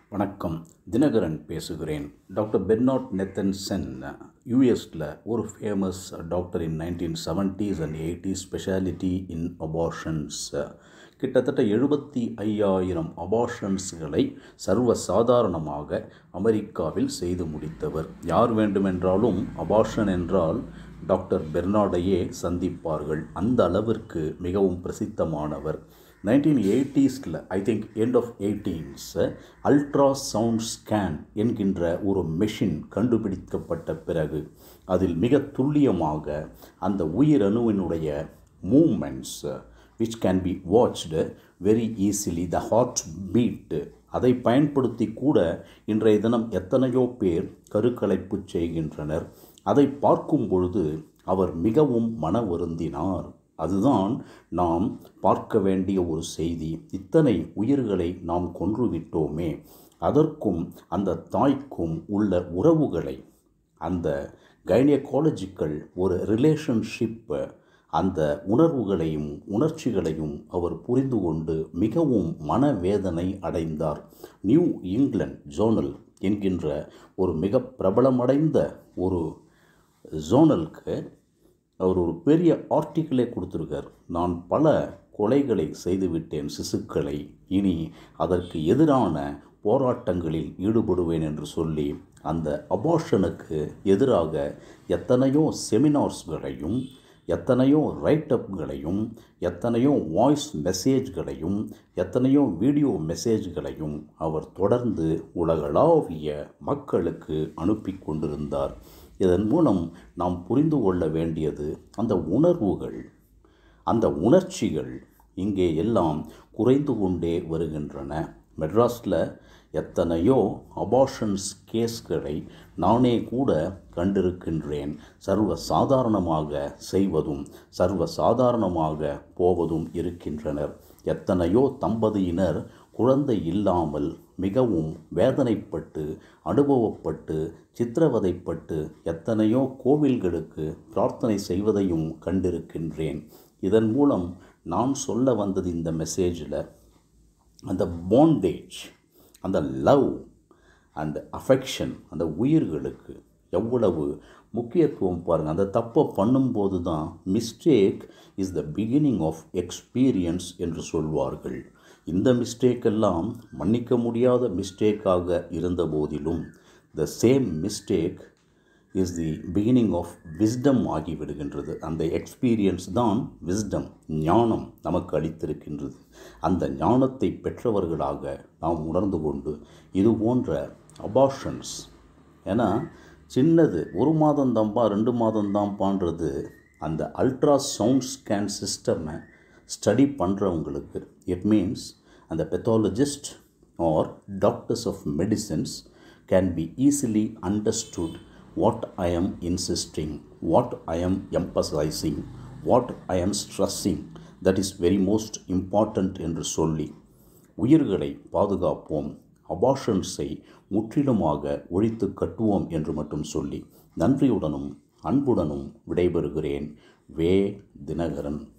வணக்கம் தினகரன் பேசுகிறேன் doctor Bernard Nathanson யூஎஸில் ஒரு famous doctor in nineteen seventies and eighties speciality in abortions கிட்டத்தட்ட எழுபத்தி ஐயாயிரம் அபார்ஷன்ஸ்களை சர்வ சாதாரணமாக அமெரிக்காவில் செய்து முடித்தவர் யார் வேண்டுமென்றாலும் அபார்ஷன் என்றால் டாக்டர் பெர்னாடையே சந்திப்பார்கள் அந்த அளவிற்கு மிகவும் பிரசித்தமானவர் நைன்டீன் எயிட்டிஸில் I think end of eighteens ultrasound scan என்கின்ற ஒரு மெஷின் கண்டுபிடிக்கப்பட்ட பிறகு அதில் மிக துல்லியமாக அந்த உயிரணுவினுடைய moments which can be watched very easily the heartbeat அதை பயன்படுத்தி கூட இன்றைய தினம் எத்தனையோ பேர் கருக்கலைப்பு செய்கின்றனர் அதை பார்க்கும் பொழுது அவர் மிகவும் மன வருந்தினார் அதுதான் நாம் பார்க்க வேண்டிய ஒரு செய்தி இத்தனை உயிர்களை நாம் கொன்றுவிட்டோமே அதற்கும் அந்த தாய்க்கும் உள்ள உறவுகளை அந்த கைனகாலஜிக்கல் ஒரு ரிலேஷன்ஷிப் அந்த உணர்வுகளையும் உணர்ச்சிகளையும் அவர் புரிந்து கொண்டு மிகவும் மனவேதனை அடைந்தார் நியூ இங்கிலாந்து ஜோனல் என்கின்ற ஒரு மிக பிரபலமடைந்த ஒரு ஜோனலுக்கு அவர் ஒரு பெரிய ஆர்டிக்கிளே கொடுத்துருக்கார் நான் பல கொலைகளை செய்துவிட்டேன் சிசுக்களை இனி அதற்கு எதிரான போராட்டங்களில் ஈடுபடுவேன் என்று சொல்லி அந்த அபார்ஷனுக்கு எதிராக எத்தனையோ செமினார்ஸ்களையும் எத்தனையோ ரைட்டப்களையும் எத்தனையோ வாய்ஸ் மெசேஜ்களையும் எத்தனையோ வீடியோ மெசேஜ்களையும் அவர் தொடர்ந்து உலகளாவிய மக்களுக்கு அனுப்பி கொண்டிருந்தார் இதன் மூலம் நாம் புரிந்து கொள்ள வேண்டியது அந்த உணர்வுகள் அந்த உணர்ச்சிகள் இங்கே எல்லாம் குறைந்து கொண்டே வருகின்றன மெட்ராஸில் எத்தனையோ அபார்ஷன்ஸ் கேஸ்களை நானே கூட கண்டிருக்கின்றேன் சர்வ சாதாரணமாக செய்வதும் சர்வ சாதாரணமாக போவதும் இருக்கின்றனர் எத்தனையோ தம்பதியினர் குழந்தை இல்லாமல் மிகவும் வேதனைப்பட்டு அனுபவப்பட்டு சித்திரவதைப்பட்டு எத்தனையோ கோவில்களுக்கு பிரார்த்தனை செய்வதையும் கண்டிருக்கின்றேன் இதன் மூலம் நான் சொல்ல வந்தது இந்த மெசேஜில் அந்த பாண்டேஜ் அந்த லவ் அந்த அஃபெக்ஷன் அந்த உயிர்களுக்கு எவ்வளவு முக்கியத்துவம் பாருங்கள் அந்த தப்பை பண்ணும்போது தான் mistake is the beginning of experience என்று சொல்வார்கள் இந்த மிஸ்டேக் எல்லாம் மன்னிக்க முடியாத மிஸ்டேக்காக இருந்த போதிலும் the same mistake is the beginning of wisdom ஆகிவிடுகின்றது அந்த எக்ஸ்பீரியன்ஸ் தான் விஸ்டம் ஞானம் நமக்கு அளித்திருக்கின்றது அந்த ஞானத்தை பெற்றவர்களாக நாம் உணர்ந்து கொண்டு இது போன்ற அபார்ஷன்ஸ் ஏன்னா சின்னது ஒரு மாதம் தான்ப்பா ரெண்டு மாதம் தான்ப்பான்றது அந்த அல்ட்ரா சவுண்ட் ஸ்கேன் சிஸ்டமை ஸ்டடி பண்ணுறவங்களுக்கு இட் மீன்ஸ் அந்த pathologist or doctors of medicines can be easily understood what I am insisting, what I am emphasizing, what I am stressing, that is very most important என்று சொல்லி உயிர்களை பாதுகாப்போம் அபார்ஷன்ஸை முற்றிலுமாக ஒழித்து கட்டுவோம் என்று மட்டும் சொல்லி நன்றியுடனும் அன்புடனும் விடைபெறுகிறேன் வே தினகரன்